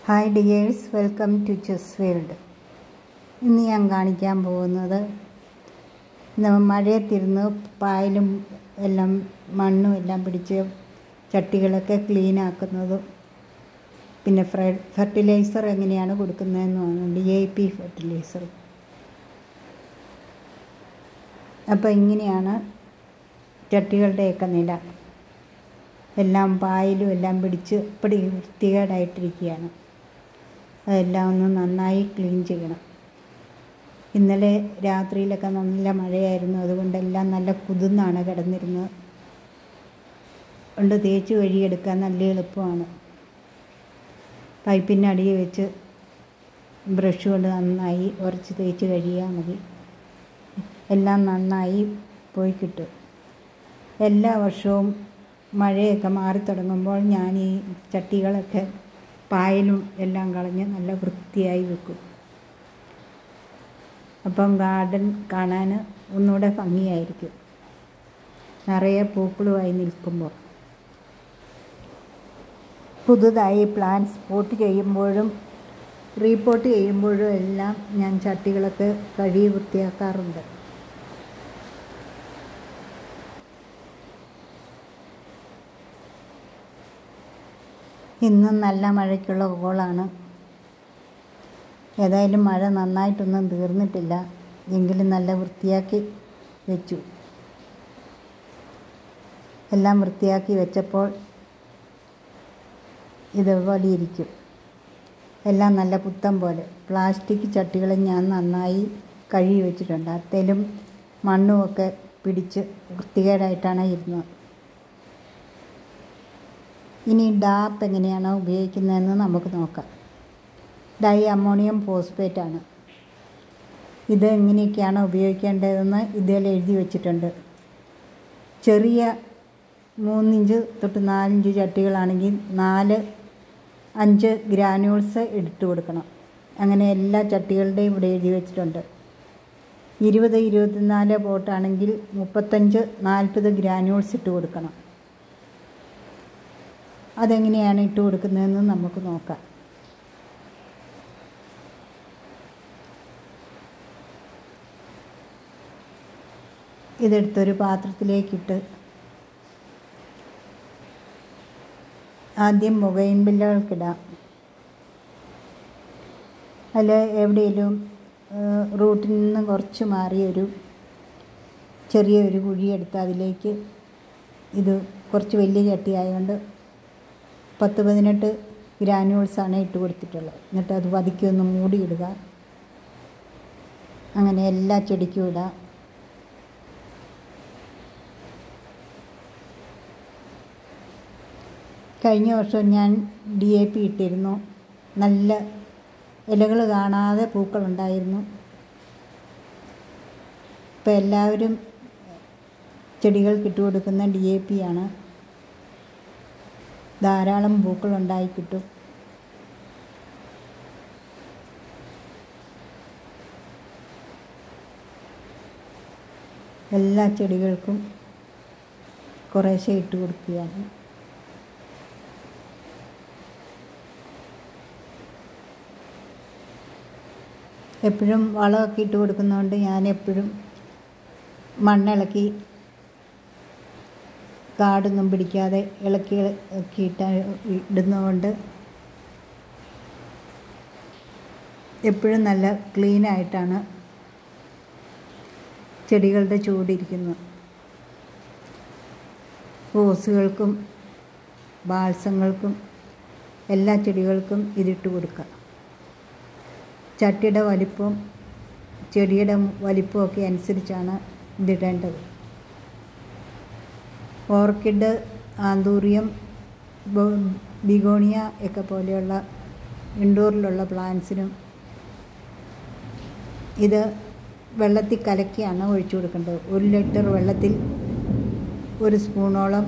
hi dears welcome to chess world ഇന്ന് ഞാൻ കാണിക്കാൻ പോകുന്നത് ന- മഴയത്തിരുന്ന് പായലും എല്ലാം മണ്ണും എല്ലാം പിടിച്ച് ചട്ടികളൊക്കെ ക്ലീൻ ആക്കുന്നതും പിന്നെ ഫ്രെ ഫെർട്ടിലൈസർ എങ്ങനെയാണ് കൊടുക്കുന്നതെന്നുമാണ് ഡി ഐ പി ഫെർട്ടിലൈസർ അപ്പോൾ ഇങ്ങനെയാണ് ചട്ടികളുടെയൊക്കെ നില എല്ലാം പായലും എല്ലാം പിടിച്ച് ഇപ്പടി വൃത്തികേടായിട്ടിരിക്കുകയാണ് അതെല്ലാം ഒന്ന് നന്നായി ക്ലീൻ ചെയ്യണം ഇന്നലെ രാത്രിയിലൊക്കെ നല്ല മഴയായിരുന്നു അതുകൊണ്ട് എല്ലാം നല്ല കുതിർന്നാണ് കിടന്നിരുന്നത് കൊണ്ട് തേച്ച് കഴുകിയെടുക്കാൻ നല്ല എളുപ്പമാണ് പൈപ്പിൻ്റെ അടിയിൽ വെച്ച് ബ്രഷ് കൊണ്ട് നന്നായി ഉരച്ച് തേച്ച് കഴുകിയാൽ മതി എല്ലാം നന്നായി പോയി കിട്ടും എല്ലാ വർഷവും മഴയൊക്കെ മാറി തുടങ്ങുമ്പോൾ ഞാൻ ഈ ചട്ടികളൊക്കെ പായലും എല്ലാം കളഞ്ഞ് നല്ല വൃത്തിയായി വെക്കും അപ്പം ഗാർഡൻ കാണാൻ ഒന്നുകൂടെ ഭംഗിയായിരിക്കും നിറയെ പൂക്കളുമായി നിൽക്കുമ്പോൾ പുതുതായി പ്ലാന്റ്സ് പോട്ട് ചെയ്യുമ്പോഴും റീപോട്ട് ചെയ്യുമ്പോഴും എല്ലാം ഞാൻ ചട്ടികളൊക്കെ കഴുകി വൃത്തിയാക്കാറുണ്ട് ഇന്നും നല്ല മഴയ്ക്കുള്ള കോളാണ് ഏതായാലും മഴ നന്നായിട്ടൊന്നും തീർന്നിട്ടില്ല എങ്കിലും നല്ല വൃത്തിയാക്കി വെച്ചു എല്ലാം വൃത്തിയാക്കി വെച്ചപ്പോൾ ഇതുപോലെ ഇരിക്കും എല്ലാം നല്ല പുത്തം പോലെ പ്ലാസ്റ്റിക് ചട്ടികൾ ഞാൻ നന്നായി കഴുകി വെച്ചിട്ടുണ്ട് അത്തേലും മണ്ണുമൊക്കെ പിടിച്ച് വൃത്തികേടായിട്ടാണ് ഇരുന്നത് ഇനി ഡാപ്പ് എങ്ങനെയാണ് ഉപയോഗിക്കുന്നതെന്ന് നമുക്ക് നോക്കാം ഡൈ അമോണിയം ഫോസ്ഫേറ്റ് ആണ് ഇത് എങ്ങനെയൊക്കെയാണ് ഉപയോഗിക്കേണ്ടതെന്ന് ഇതിൽ എഴുതി വെച്ചിട്ടുണ്ട് ചെറിയ മൂന്നിഞ്ച് തൊട്ട് നാലിഞ്ച് ചട്ടികളാണെങ്കിൽ നാല് അഞ്ച് ഗ്രാനുൾസ് ഇട്ട് കൊടുക്കണം അങ്ങനെ എല്ലാ ചട്ടികളുടെയും ഇവിടെ എഴുതി വെച്ചിട്ടുണ്ട് ഇരുപത് ഇരുപത്തിനാല് പോട്ടാണെങ്കിൽ മുപ്പത്തഞ്ച് നാൽപ്പത് ഗ്രാനുൾസ് ഇട്ട് കൊടുക്കണം അതെങ്ങനെയാണ് ഇട്ട് കൊടുക്കുന്നതെന്ന് നമുക്ക് നോക്കാം ഇതെടുത്തൊരു പാത്രത്തിലേക്കിട്ട് ആദ്യം മുഖയിൻ ബില്ലകൾക്കിടാം അതിൽ എവിടെയെങ്കിലും റൂട്ടിൽ നിന്ന് കുറച്ച് മാറിയൊരു ചെറിയൊരു കുഴിയെടുത്ത് അതിലേക്ക് ഇത് കുറച്ച് വലിയ ചട്ടി ആയതുകൊണ്ട് പത്ത് പതിനെട്ട് ഗ്രാനുവൽസാണ് ഇട്ട് കൊടുത്തിട്ടുള്ളത് എന്നിട്ട് അത് പതുക്കി ഒന്ന് മൂടിയിടുക അങ്ങനെ എല്ലാ ചെടിക്കും ഇടാം കഴിഞ്ഞ വർഷം ഞാൻ ഡി എ പി ഇട്ടിരുന്നു നല്ല ഇലകൾ കാണാതെ പൂക്കളുണ്ടായിരുന്നു ഇപ്പം എല്ലാവരും ചെടികൾക്ക് ഇട്ട് കൊടുക്കുന്ന ഡി എ പി ആണ് ധാരാളം പൂക്കളുണ്ടായി കിട്ടും എല്ലാ ചെടികൾക്കും കുറേശ്ശെ ഇട്ട് കൊടുക്കുകയാണ് എപ്പോഴും വളമൊക്കെ ഇട്ട് കൊടുക്കുന്നതുകൊണ്ട് ഞാൻ എപ്പോഴും മണ്ണിളക്കി കാടൊന്നും പിടിക്കാതെ ഇളക്കി ഇളക്കി ഇട്ട ഇടുന്നതുകൊണ്ട് എപ്പോഴും നല്ല ക്ലീനായിട്ടാണ് ചെടികളുടെ ചൂടിരിക്കുന്നത് റോസുകൾക്കും ബാൾസങ്ങൾക്കും എല്ലാ ചെടികൾക്കും ഇതിട്ട് കൊടുക്കുക ചട്ടിയുടെ വലിപ്പം ചെടിയുടെ വലിപ്പമൊക്കെ അനുസരിച്ചാണ് ഇതിടേണ്ടത് ഓർക്കിഡ് ആന്തൂറിയം ബിഗോണിയ ഒക്കെ പോലെയുള്ള ഇൻഡോറിലുള്ള പ്ലാന്റ്സിനും ഇത് വെള്ളത്തിൽ കലക്കിയാണ് ഒഴിച്ചു കൊടുക്കേണ്ടത് ഒരു ലിറ്റർ വെള്ളത്തിൽ ഒരു സ്പൂണോളം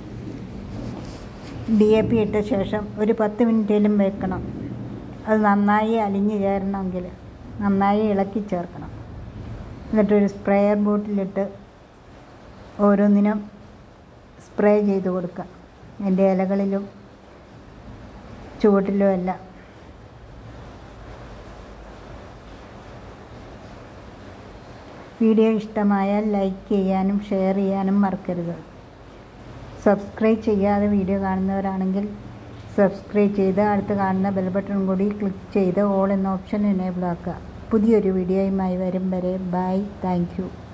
ഡി എ പി ഇട്ട ശേഷം ഒരു പത്ത് മിനിറ്റേലും വെക്കണം അത് നന്നായി അലിഞ്ഞ് ചേരണമെങ്കിൽ നന്നായി ഇളക്കി ചേർക്കണം എന്നിട്ടൊരു സ്പ്രെയർ ബോട്ടിലിട്ട് ഓരോന്നിനും സ്പ്രേ ചെയ്ത് കൊടുക്കുക അതിൻ്റെ ഇലകളിലും ചുവട്ടിലും എല്ലാം വീഡിയോ ഇഷ്ടമായാൽ ലൈക്ക് ചെയ്യാനും ഷെയർ ചെയ്യാനും മറക്കരുത് സബ്സ്ക്രൈബ് ചെയ്യാതെ വീഡിയോ കാണുന്നവരാണെങ്കിൽ സബ്സ്ക്രൈബ് ചെയ്ത് അടുത്ത് കാണുന്ന ബെൽ ബട്ടൺ കൂടി ക്ലിക്ക് ചെയ്ത് ഓൾ എന്ന ഓപ്ഷൻ എനേബിൾ ആക്കുക പുതിയൊരു വീഡിയോയുമായി വരും വരെ ബൈ താങ്ക് യു